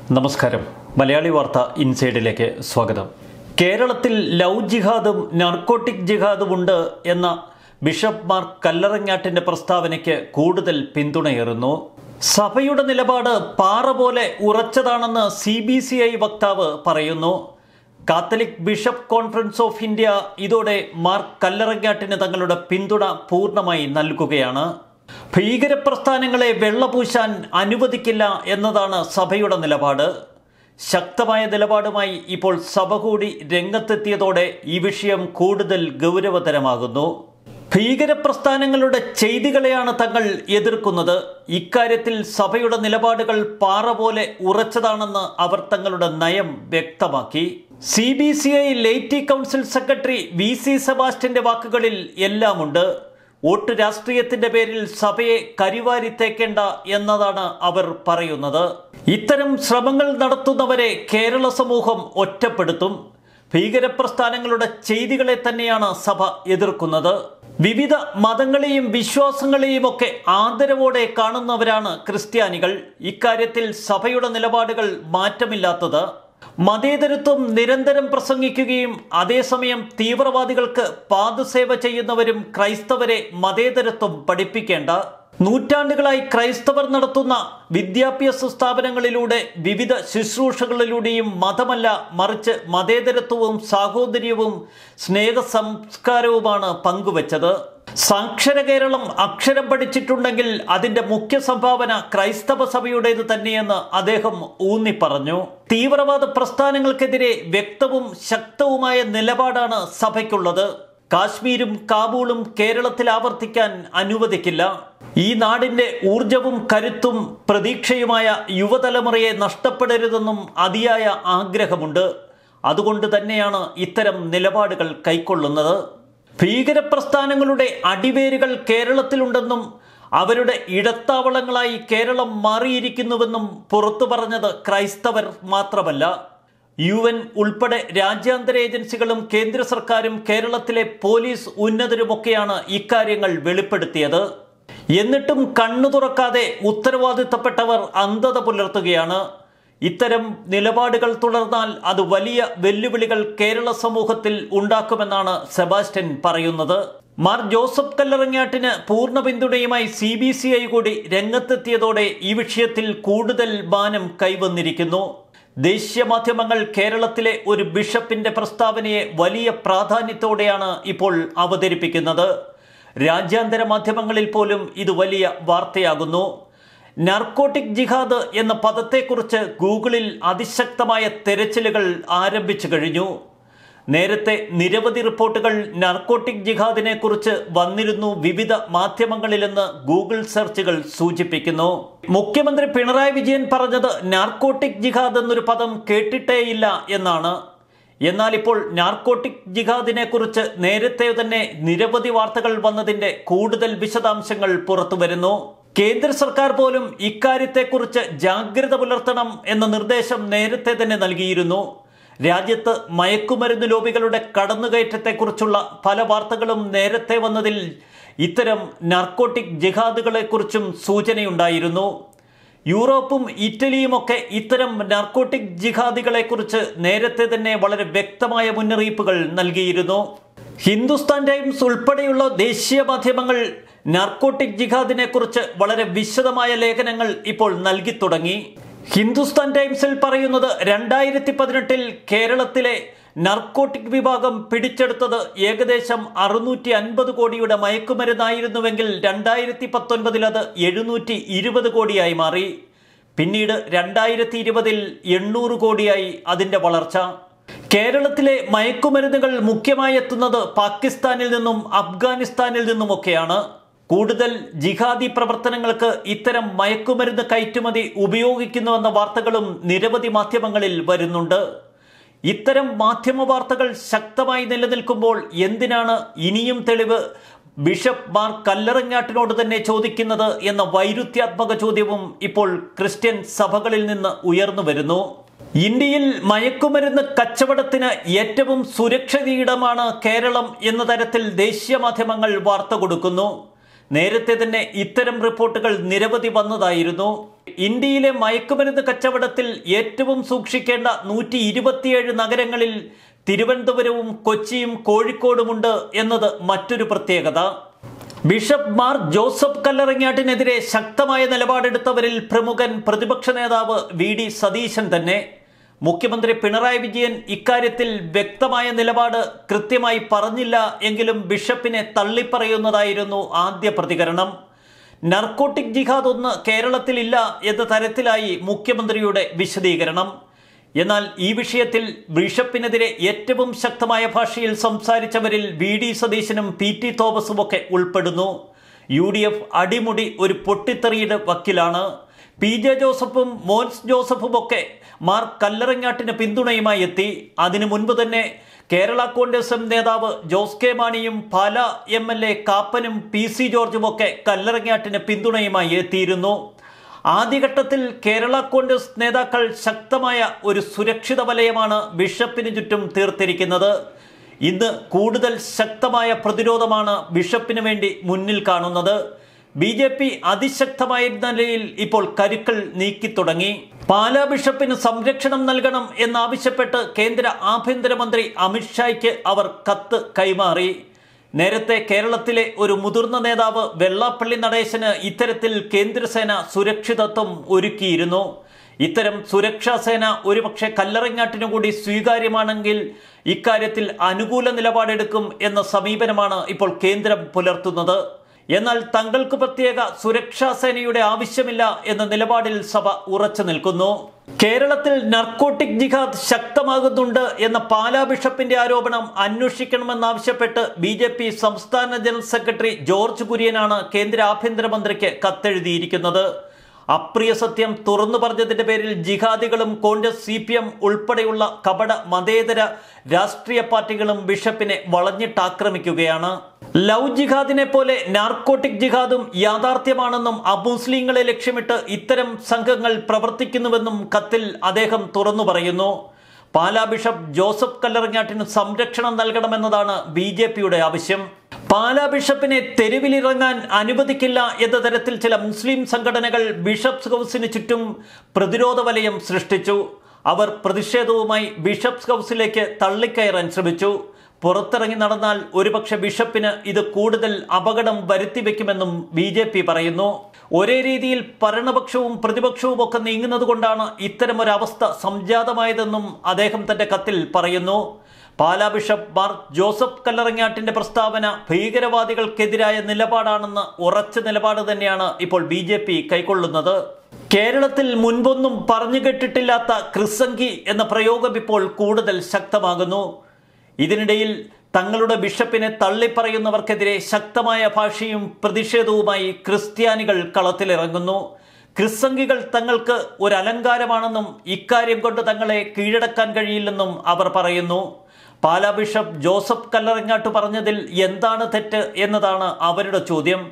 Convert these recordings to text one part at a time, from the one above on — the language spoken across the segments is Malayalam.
നമസ്കാരം മലയാളി വാർത്ത ഇൻസൈഡിലേക്ക് സ്വാഗതം കേരളത്തിൽ ലവ് ജിഹാദും നാർക്കോട്ടിക് ജിഹാദും ഉണ്ട് എന്ന ബിഷപ്പ് മാർ കല്ലറങ്ങാട്ടിന്റെ പ്രസ്താവനയ്ക്ക് കൂടുതൽ പിന്തുണയേറുന്നു സഭയുടെ നിലപാട് പാറ പോലെ ഉറച്ചതാണെന്ന് സി ബി സി ഐ വക്താവ് പറയുന്നു Catholic bishop conference of India ഇതോടെ മാർ കല്ലറങ്ങാട്ടിന് തങ്ങളുടെ പിന്തുണ പൂർണ്ണമായി നൽകുകയാണ് ഭീകരപ്രസ്ഥാനങ്ങളെ വെള്ളപൂശാൻ അനുവദിക്കില്ല എന്നതാണ് സഭയുടെ നിലപാട് ശക്തമായ നിലപാടുമായി ഇപ്പോൾ സഭ കൂടി രംഗത്തെത്തിയതോടെ ഈ വിഷയം കൂടുതൽ ഗൗരവതരമാകുന്നു ഭീകരപ്രസ്ഥാനങ്ങളുടെ ചെയ്തികളെയാണ് തങ്ങൾ എതിർക്കുന്നത് ഇക്കാര്യത്തിൽ സഭയുടെ നിലപാടുകൾ പാറ പോലെ ഉറച്ചതാണെന്ന് അവർ തങ്ങളുടെ നയം വ്യക്തമാക്കി C B C I laity council secretary V C സെബാസ്റ്റ്യന്റെ വാക്കുകളിൽ എല്ലാമുണ്ട് വോട്ട് രാഷ്ട്രീയത്തിന്റെ പേരിൽ സഭയെ കരിവാരിത്തേക്കേണ്ട എന്നതാണ് അവർ പറയുന്നത് ഇത്തരം ശ്രമങ്ങൾ നടത്തുന്നവരെ കേരള സമൂഹം ഒറ്റപ്പെടുത്തും ഭീകരപ്രസ്ഥാനങ്ങളുടെ ചെയ്തികളെ തന്നെയാണ് സഭ എതിർക്കുന്നത് വിവിധ മതങ്ങളെയും വിശ്വാസങ്ങളെയും ഒക്കെ ആദരവോടെ കാണുന്നവരാണ് ക്രിസ്ത്യാനികൾ ഇക്കാര്യത്തിൽ സഭയുടെ നിലപാടുകൾ മാറ്റമില്ലാത്തത് മതേതരത്വം നിരന്തരം പ്രസംഗിക്കുകയും അതേസമയം തീവ്രവാദികൾക്ക് പാദസേവ ചെയ്യുന്നവരും ക്രൈസ്തവരെ മതേതരത്വം പഠിപ്പിക്കേണ്ട നൂറ്റാണ്ടുകളായി ക്രൈസ്തവർ നടത്തുന്ന വിദ്യാഭ്യാസ സ്ഥാപനങ്ങളിലൂടെ വിവിധ ശുശ്രൂഷകളിലൂടെയും മതമല്ല മറിച്ച് മതേതരത്വവും സാഹോദര്യവും സ്നേഹ സംസ്കാരവുമാണ് പങ്കുവച്ചത് സാക്ഷര കേരളം അക്ഷരം പഠിച്ചിട്ടുണ്ടെങ്കിൽ അതിന്റെ മുഖ്യ സംഭാവന ക്രൈസ്തവ സഭയുടേത് തന്നെയെന്ന് അദ്ദേഹം ഊന്നി പറഞ്ഞു തീവ്രവാദ പ്രസ്ഥാനങ്ങൾക്കെതിരെ വ്യക്തവും ശക്തവുമായ നിലപാടാണ് സഭയ്ക്കുള്ളത് കാശ്മീരും കാബൂളും കേരളത്തിൽ ആവർത്തിക്കാൻ അനുവദിക്കില്ല ഈ നാടിന്റെ ഊർജവും കരുത്തും പ്രതീക്ഷയുമായ യുവതലമുറയെ നഷ്ടപ്പെടരുതെന്നും അതിയായ ആഗ്രഹമുണ്ട് അതുകൊണ്ട് തന്നെയാണ് ഇത്തരം നിലപാടുകൾ കൈക്കൊള്ളുന്നത് ഭീകരപ്രസ്ഥാനങ്ങളുടെ അടിവേരുകൾ കേരളത്തിലുണ്ടെന്നും അവരുടെ ഇടത്താവളങ്ങളായി കേരളം മാറിയിരിക്കുന്നുവെന്നും പുറത്തു പറഞ്ഞത് ക്രൈസ്തവർ മാത്രമല്ല യു എൻ ഉൾപ്പെടെ രാജ്യാന്തര ഏജൻസികളും കേന്ദ്ര സർക്കാരും കേരളത്തിലെ പോലീസ് ഉന്നതരുമൊക്കെയാണ് ഇക്കാര്യങ്ങൾ വെളിപ്പെടുത്തിയത് എന്നിട്ടും കണ്ണു തുറക്കാതെ ഉത്തരവാദിത്തപ്പെട്ടവർ അന്ധത പുലർത്തുകയാണ് ഇത്തരം നിലപാടുകൾ തുടർന്നാൽ അത് വലിയ വെല്ലുവിളികൾ കേരള സമൂഹത്തിൽ ഉണ്ടാക്കുമെന്നാണ് സെബാസ്റ്റ്യൻ പറയുന്നത് മാർ ജോസഫ് കല്ലറങ്ങാട്ടിന് പൂർണ്ണ പിന്തുണയുമായി സി ബി സി ഐ കൂടി രംഗത്തെത്തിയതോടെ ഈ വിഷയത്തിൽ കൂടുതൽ മാനം കൈവന്നിരിക്കുന്നു ദേശീയ മാധ്യമങ്ങൾ കേരളത്തിലെ ഒരു ബിഷപ്പിന്റെ പ്രസ്താവനയെ വലിയ പ്രാധാന്യത്തോടെയാണ് ഇപ്പോൾ അവതരിപ്പിക്കുന്നത് രാജ്യാന്തര മാധ്യമങ്ങളിൽ പോലും ഇത് വലിയ വാർത്തയാകുന്നു നാർക്കോട്ടിക് ജിഹാദ് എന്ന പദത്തെക്കുറിച്ച് ഗൂഗിളിൽ അതിശക്തമായ തെരച്ചിലുകൾ ആരംഭിച്ചു കഴിഞ്ഞു നേരത്തെ നിരവധി റിപ്പോർട്ടുകൾ നാർക്കോട്ടിക് ജിഹാദിനെ കുറിച്ച് വന്നിരുന്നു വിവിധ മാധ്യമങ്ങളിലെന്ന് ഗൂഗിൾ സെർച്ചുകൾ സൂചിപ്പിക്കുന്നു മുഖ്യമന്ത്രി പിണറായി വിജയൻ പറഞ്ഞത് നാർക്കോട്ടിക് ജിഹാദ് എന്നൊരു പദം കേട്ടിട്ടേയില്ല എന്നാണ് എന്നാൽ ഇപ്പോൾ നാർക്കോട്ടിക് ജിഹാദിനെ കുറിച്ച് നേരത്തെ തന്നെ നിരവധി വാർത്തകൾ വന്നതിന്റെ കൂടുതൽ വിശദാംശങ്ങൾ പുറത്തു വരുന്നു കേന്ദ്ര സർക്കാർ പോലും ഇക്കാര്യത്തെക്കുറിച്ച് ജാഗ്രത പുലർത്തണം എന്ന നിർദ്ദേശം നേരത്തെ തന്നെ നൽകിയിരുന്നു രാജ്യത്ത് മയക്കുമരുന്ന് ലോബികളുടെ കടന്നുകയറ്റത്തെക്കുറിച്ചുള്ള പല വാർത്തകളും നേരത്തെ വന്നതിൽ ഇത്തരം നാർക്കോട്ടിക് ജിഹാദുകളെക്കുറിച്ചും സൂചനയുണ്ടായിരുന്നു യൂറോപ്പും ഇറ്റലിയുമൊക്കെ ഇത്തരം നാർക്കോട്ടിക് ജിഹാദികളെക്കുറിച്ച് നേരത്തെ തന്നെ വളരെ വ്യക്തമായ മുന്നറിയിപ്പുകൾ നൽകിയിരുന്നു ഹിന്ദുസ്ഥാൻ ടൈംസ് ഉൾപ്പെടെയുള്ള ദേശീയ മാധ്യമങ്ങൾ നാർക്കോട്ടിക് ജിഹാദിനെ കുറിച്ച് വളരെ വിശദമായ ലേഖനങ്ങൾ ഇപ്പോൾ നൽകി തുടങ്ങി ഹിന്ദുസ്ഥാൻ ടൈംസിൽ പറയുന്നത് രണ്ടായിരത്തി പതിനെട്ടിൽ കേരളത്തിലെ നർക്കോട്ടിക് വിഭാഗം പിടിച്ചെടുത്തത് ഏകദേശം അറുന്നൂറ്റി അൻപത് കോടിയുടെ മയക്കുമരുന്നായിരുന്നുവെങ്കിൽ രണ്ടായിരത്തി പത്തൊൻപതിൽ അത് എഴുന്നൂറ്റി ഇരുപത് കോടിയായി മാറി പിന്നീട് രണ്ടായിരത്തി ഇരുപതിൽ എണ്ണൂറ് കോടിയായി അതിന്റെ വളർച്ച കേരളത്തിലെ മയക്കുമരുന്നുകൾ മുഖ്യമായി എത്തുന്നത് പാകിസ്ഥാനിൽ നിന്നും അഫ്ഗാനിസ്ഥാനിൽ നിന്നുമൊക്കെയാണ് കൂടുതൽ ജിഹാദി പ്രവർത്തനങ്ങൾക്ക് ഇത്തരം മയക്കുമരുന്ന് കയറ്റുമതി ഉപയോഗിക്കുന്നുവെന്ന വാർത്തകളും നിരവധി മാധ്യമങ്ങളിൽ വരുന്നുണ്ട് ഇത്തരം മാധ്യമ വാർത്തകൾ ശക്തമായി നിലനിൽക്കുമ്പോൾ എന്തിനാണ് ഇനിയും തെളിവ് ബിഷപ്പ് മാർ കല്ലറങ്ങാട്ടിനോട് തന്നെ ചോദിക്കുന്നത് എന്ന വൈരുദ്ധ്യാത്മക ചോദ്യവും ഇപ്പോൾ ക്രിസ്ത്യൻ സഭകളിൽ നിന്ന് ഉയർന്നു വരുന്നു ഇന്ത്യയിൽ മയക്കുമരുന്ന് കച്ചവടത്തിന് ഏറ്റവും സുരക്ഷിതയിടമാണ് കേരളം എന്ന തരത്തിൽ ദേശീയ മാധ്യമങ്ങൾ വാർത്ത കൊടുക്കുന്നു നേരത്തെ തന്നെ ഇത്തരം റിപ്പോർട്ടുകൾ നിരവധി വന്നതായിരുന്നു ഇന്ത്യയിലെ മയക്കുമരുന്ന് കച്ചവടത്തിൽ ഏറ്റവും സൂക്ഷിക്കേണ്ട നൂറ്റി ഇരുപത്തിയേഴ് നഗരങ്ങളിൽ തിരുവനന്തപുരവും കൊച്ചിയും കോഴിക്കോടുമുണ്ട് എന്നത് മറ്റൊരു പ്രത്യേകത ബിഷപ്പ് മാർ ജോസഫ് കല്ലറങ്ങാട്ടിനെതിരെ ശക്തമായ നിലപാടെടുത്തവരിൽ പ്രമുഖൻ പ്രതിപക്ഷ നേതാവ് വി ഡി സതീശൻ തന്നെ മുഖ്യമന്ത്രി പിണറായി വിജയൻ ഇക്കാര്യത്തിൽ വ്യക്തമായ നിലപാട് കൃത്യമായി പറഞ്ഞില്ല എങ്കിലും ബിഷപ്പിനെ തള്ളിപ്പറയുന്നതായിരുന്നു ആദ്യ പ്രതികരണം നർക്കോട്ടിക് ജിഹാദ് ഒന്ന് കേരളത്തിലില്ല എന്ന തരത്തിലായി മുഖ്യമന്ത്രിയുടെ വിശദീകരണം എന്നാൽ ഈ വിഷയത്തിൽ ബിഷപ്പിനെതിരെ ഏറ്റവും ശക്തമായ ഭാഷയിൽ സംസാരിച്ചവരിൽ വി ഡി സതീശനും പി ടി തോമസുമൊക്കെ ഉൾപ്പെടുന്നു യു ഡി എഫ് അടിമുടി ഒരു പൊട്ടിത്തെറിയുടെ വക്കിലാണ് പി ജെ ജോസഫും മോൻസ് ജോസഫും ഒക്കെ മാർ കല്ലറങ്ങാട്ടിന് പിന്തുണയുമായി എത്തി അതിനു മുൻപ് തന്നെ കേരള കോൺഗ്രസ് എം നേതാവ് ജോസ് കെ മാണിയും പാല എം എൽ എ കാപ്പനും പി സി ജോർജും ഒക്കെ കല്ലറങ്ങാട്ടിന് പിന്തുണയുമായി എത്തിയിരുന്നു ആദ്യഘട്ടത്തിൽ കേരള കോൺഗ്രസ് നേതാക്കൾ ശക്തമായ ഒരു സുരക്ഷിത വലയമാണ് ബിഷപ്പിന് ചുറ്റും തീർത്തിരിക്കുന്നത് ഇന്ന് കൂടുതൽ ശക്തമായ പ്രതിരോധമാണ് ബിഷപ്പിന് വേണ്ടി മുന്നിൽ കാണുന്നത് ബി ജെ പി അതിശക്തമായ നിലയിൽ ഇപ്പോൾ കരുക്കൾ നീക്കി തുടങ്ങി പാലാ ബിഷപ്പിന് സംരക്ഷണം നൽകണം എന്നാവശ്യപ്പെട്ട് കേന്ദ്ര ആഭ്യന്തരമന്ത്രി അമിത്ഷായ്ക്ക് അവർ കത്ത് കൈമാറി നേരത്തെ കേരളത്തിലെ ഒരു മുതിർന്ന നേതാവ് വെള്ളാപ്പള്ളി നടേശന് ഇത്തരത്തിൽ കേന്ദ്രസേന സുരക്ഷിതത്വം ഒരുക്കിയിരുന്നു ഇത്തരം സുരക്ഷാ സേന ഒരുപക്ഷെ കല്ലറങ്ങാട്ടിനു കൂടി സ്വീകാര്യമാണെങ്കിൽ ഇക്കാര്യത്തിൽ അനുകൂല നിലപാടെടുക്കും എന്ന സമീപനമാണ് ഇപ്പോൾ കേന്ദ്രം പുലർത്തുന്നത് എന്നാൽ തങ്ങൾക്ക് പ്രത്യേക സുരക്ഷാ സേനയുടെ ആവശ്യമില്ല എന്ന നിലപാടിൽ സഭ ഉറച്ചു നിൽക്കുന്നു കേരളത്തിൽ നർക്കോട്ടിക് ജിഹാദ് ശക്തമാകുന്നുണ്ട് എന്ന പാലാ ബിഷപ്പിന്റെ ആരോപണം അന്വേഷിക്കണമെന്നാവശ്യപ്പെട്ട് ബി ജെ പി സംസ്ഥാന ജനറൽ സെക്രട്ടറി ജോർജ് കുര്യനാണ് കേന്ദ്ര ആഭ്യന്തരമന്ത്രിക്ക് കത്തെഴുതിയിരിക്കുന്നത് അപ്രിയ സത്യം തുറന്നു പറഞ്ഞതിന്റെ പേരിൽ ജിഹാദികളും കോൺഗ്രസ് സി പി എം ഉൾപ്പെടെയുള്ള കപട മതേതര രാഷ്ട്രീയ പാർട്ടികളും ബിഷപ്പിനെ വളഞ്ഞിട്ടാക്രമിക്കുകയാണ് ലവ് ജിഹാദിനെ പോലെ നാർക്കോട്ടിക് ജിഹാദും യാഥാർത്ഥ്യമാണെന്നും അമുസ്ലിങ്ങളെ ലക്ഷ്യമിട്ട് ഇത്തരം സംഘങ്ങൾ പ്രവർത്തിക്കുന്നുവെന്നും കത്തിൽ അദ്ദേഹം തുറന്നു പറയുന്നു പാലാ ബിഷപ്പ് ജോസഫ് കല്ലറങ്ങാട്ടിന് സംരക്ഷണം നൽകണമെന്നതാണ് ബി ജെ പിയുടെ ആവശ്യം പാലാ ബിഷപ്പിനെ തെരുവിലിറങ്ങാൻ അനുവദിക്കില്ല എന്ന തരത്തിൽ ചില മുസ്ലിം സംഘടനകൾ ബിഷപ്സ് ഹൗസിന് ചുറ്റും പ്രതിരോധ വലയം സൃഷ്ടിച്ചു അവർ പ്രതിഷേധവുമായി ബിഷപ്സ് ഹൗസിലേക്ക് തള്ളിക്കയറാൻ ശ്രമിച്ചു പുറത്തിറങ്ങി നടന്നാൽ ഒരുപക്ഷെ ബിഷപ്പിന് ഇത് കൂടുതൽ അപകടം വരുത്തിവെക്കുമെന്നും ബി ജെ പി പറയുന്നു ഒരേ രീതിയിൽ ഭരണപക്ഷവും പ്രതിപക്ഷവും ഒക്കെ നീങ്ങുന്നത് കൊണ്ടാണ് ഇത്തരമൊരവസ്ഥ സംജാതമായതെന്നും അദ്ദേഹം തന്റെ കത്തിൽ പറയുന്നു പാലാ ബിഷപ്പ് മാർ ജോസഫ് കല്ലറങ്ങാട്ടിന്റെ പ്രസ്താവന ഭീകരവാദികൾക്കെതിരായ നിലപാടാണെന്ന് ഉറച്ച നിലപാട് തന്നെയാണ് ഇപ്പോൾ ബി ജെ പി കൈക്കൊള്ളുന്നത് കേരളത്തിൽ മുൻപൊന്നും പറഞ്ഞു കേട്ടിട്ടില്ലാത്ത ക്രിസംഗി എന്ന പ്രയോഗം ഇപ്പോൾ കൂടുതൽ ശക്തമാകുന്നു ഇതിനിടയിൽ തങ്ങളുടെ ബിഷപ്പിനെ തള്ളിപ്പറയുന്നവർക്കെതിരെ ശക്തമായ ഭാഷയും പ്രതിഷേധവുമായി ക്രിസ്ത്യാനികൾ കളത്തിലിറങ്ങുന്നു ക്രിസ്സംഗികൾ തങ്ങൾക്ക് ഒരു അലങ്കാരമാണെന്നും ഇക്കാര്യം കൊണ്ട് തങ്ങളെ കീഴടക്കാൻ കഴിയില്ലെന്നും അവർ പറയുന്നു പാലാ ബിഷപ്പ് ജോസഫ് കല്ലറങ്ങാട്ട് പറഞ്ഞതിൽ എന്താണ് തെറ്റ് എന്നതാണ് അവരുടെ ചോദ്യം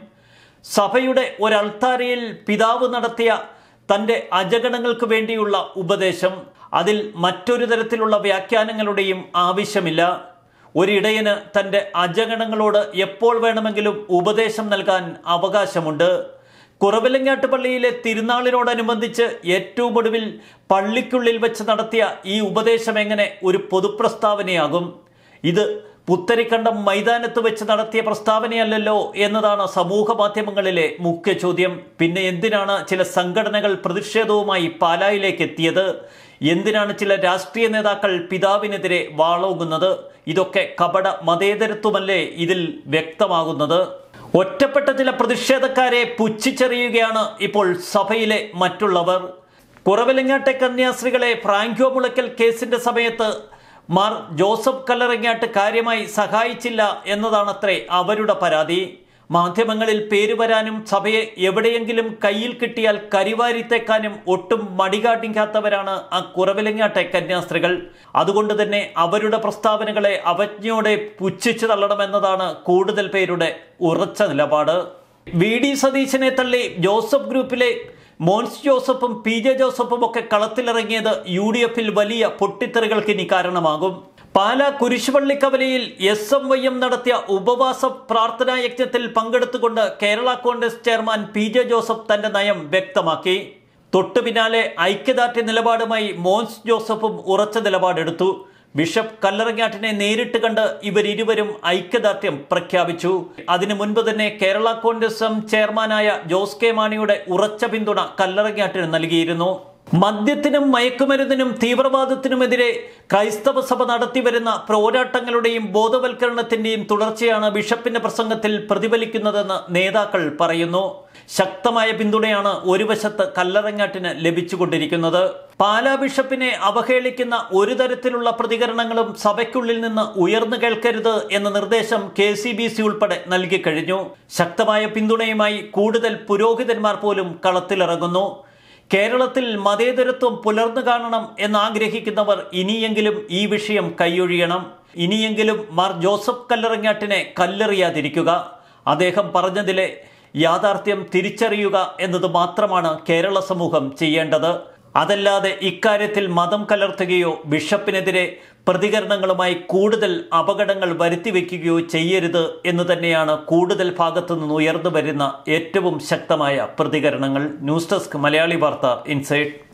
സഭയുടെ ഒരൾത്താരയിൽ പിതാവ് നടത്തിയ തൻ്റെ അജഗണങ്ങൾക്ക് വേണ്ടിയുള്ള ഉപദേശം അതിൽ മറ്റൊരു തരത്തിലുള്ള വ്യാഖ്യാനങ്ങളുടെയും ആവശ്യമില്ല ഒരിടയന് തൻ്റെ അജഗണങ്ങളോട് എപ്പോൾ വേണമെങ്കിലും ഉപദേശം നൽകാൻ അവകാശമുണ്ട് കുറവിലങ്ങാട്ട് പള്ളിയിലെ തിരുനാളിനോടനുബന്ധിച്ച് ഏറ്റവും ഒടുവിൽ പള്ളിക്കുള്ളിൽ വെച്ച് നടത്തിയ ഈ ഉപദേശം എങ്ങനെ ഒരു പൊതുപ്രസ്താവനയാകും ഇത് പുത്തരിക്കണ്ടം മൈതാനത്ത് വെച്ച് നടത്തിയ പ്രസ്താവനയല്ലല്ലോ എന്നതാണ് സമൂഹ മാധ്യമങ്ങളിലെ മുഖ്യ ചോദ്യം പിന്നെ എന്തിനാണ് ചില സംഘടനകൾ പ്രതിഷേധവുമായി പാലായിലേക്ക് എത്തിയത് എന്തിനാണ് ചില രാഷ്ട്രീയ നേതാക്കൾ പിതാവിനെതിരെ വാളോങ്ങുന്നത് ഇതൊക്കെ കപട മതേതരത്വമല്ലേ ഇതിൽ വ്യക്തമാകുന്നത് ഒറ്റപ്പെട്ട ചില പ്രതിഷേധക്കാരെ പുച്ഛിച്ചെറിയുകയാണ് ഇപ്പോൾ സഭയിലെ മറ്റുള്ളവർ കുറവിലങ്ങാട്ടെ കന്യാസ്ത്രീകളെ ഫ്രാങ്കോ മുളയ്ക്കൽ കേസിന്റെ സമയത്ത് മാർ ജോസഫ് കല്ലറങ്ങാട്ട് കാര്യമായി സഹായിച്ചില്ല എന്നതാണത്രേ അവരുടെ പരാതി മാധ്യമങ്ങളിൽ പേര് വരാനും സഭയെ എവിടെയെങ്കിലും കയ്യിൽ കിട്ടിയാൽ കരിവാരിത്തേക്കാനും ഒട്ടും മടികാട്ടിക്കാത്തവരാണ് ആ കുറവിലങ്ങാട്ടെ കന്യാസ്ത്രീകൾ അതുകൊണ്ട് തന്നെ അവരുടെ പ്രസ്താവനകളെ അവജ്ഞയോടെ പുച്ഛിച്ചു തള്ളണമെന്നതാണ് കൂടുതൽ പേരുടെ ഉറച്ച നിലപാട് വി ഡി സതീശനെ തള്ളി ജോസഫ് ഗ്രൂപ്പിലെ മോൻസ് ജോസഫും പി ജെ ജോസഫും ഒക്കെ കളത്തിലിറങ്ങിയത് യു ഡി എഫിൽ വലിയ പൊട്ടിത്തെറികൾക്ക് ഇനി കാരണമാകും പാലാ കുരിശുപള്ളിക്കവലയിൽ എസ് എം വൈ എം നടത്തിയ ഉപവാസ പ്രാർത്ഥനാ യജ്ഞത്തിൽ പങ്കെടുത്തുകൊണ്ട് Kerala Congress chairman P J Joseph തന്റെ നയം വ്യക്തമാക്കി തൊട്ടു പിന്നാലെ ഐക്യദാർഢ്യ നിലപാടുമായി മോൻസ് ജോസഫും ഉറച്ച നിലപാടെടുത്തു ബിഷപ്പ് കല്ലറങ്ങാട്ടിനെ നേരിട്ട് കണ്ട് ഇവരിരുവരും ഐക്യദാർഢ്യം പ്രഖ്യാപിച്ചു അതിനു മുൻപ് തന്നെ കേരള കോൺഗ്രസ് എം ചെയർമാനായ ജോസ് കെ മാണിയുടെ ഉറച്ച പിന്തുണ കല്ലറങ്ങാട്ടിന് നൽകിയിരുന്നു മദ്യത്തിനും മയക്കുമരുന്നിനും തീവ്രവാദത്തിനുമെതിരെ ക്രൈസ്തവ സഭ നടത്തിവരുന്ന പോരാട്ടങ്ങളുടെയും ബോധവൽക്കരണത്തിന്റെയും തുടർച്ചയാണ് ബിഷപ്പിന്റെ പ്രസംഗത്തിൽ പ്രതിഫലിക്കുന്നതെന്ന് നേതാക്കൾ പറയുന്നു ശക്തമായ പിന്തുണയാണ് ഒരു വശത്ത് കല്ലറങ്ങാട്ടിന് ലഭിച്ചുകൊണ്ടിരിക്കുന്നത് പാലാ ബിഷപ്പിനെ അവഹേളിക്കുന്ന ഒരു തരത്തിലുള്ള പ്രതികരണങ്ങളും സഭയ്ക്കുള്ളിൽ നിന്ന് ഉയർന്നു കേൾക്കരുത് എന്ന നിർദ്ദേശം കെ സി ബി സി ഉൾപ്പെടെ നൽകിക്കഴിഞ്ഞു ശക്തമായ പിന്തുണയുമായി കൂടുതൽ പുരോഹിതന്മാർ പോലും കളത്തിലിറങ്ങുന്നു കേരളത്തിൽ മതേതരത്വം പുലർന്നു കാണണം എന്നാഗ്രഹിക്കുന്നവർ ഇനിയെങ്കിലും ഈ വിഷയം കൈയൊഴിയണം ഇനിയെങ്കിലും മാർ ജോസഫ് കല്ലറങ്ങാട്ടിനെ കല്ലെറിയാതിരിക്കുക അദ്ദേഹം പറഞ്ഞതിലെ യാഥാർത്ഥ്യം തിരിച്ചറിയുക എന്നത് മാത്രമാണ് കേരള സമൂഹം ചെയ്യേണ്ടത് അതല്ലാതെ ഇക്കാര്യത്തിൽ മതം കലർത്തുകയോ ബിഷപ്പിനെതിരെ പ്രതികരണങ്ങളുമായി കൂടുതൽ അപകടങ്ങൾ വരുത്തിവെക്കുകയോ ചെയ്യരുത് എന്ന് തന്നെയാണ് കൂടുതൽ ഭാഗത്തു നിന്ന് ഉയർന്നു വരുന്ന ഏറ്റവും ശക്തമായ പ്രതികരണങ്ങൾ ന്യൂസ് ഡെസ്ക് മലയാളി വാർത്ത ഇൻസൈറ്റ്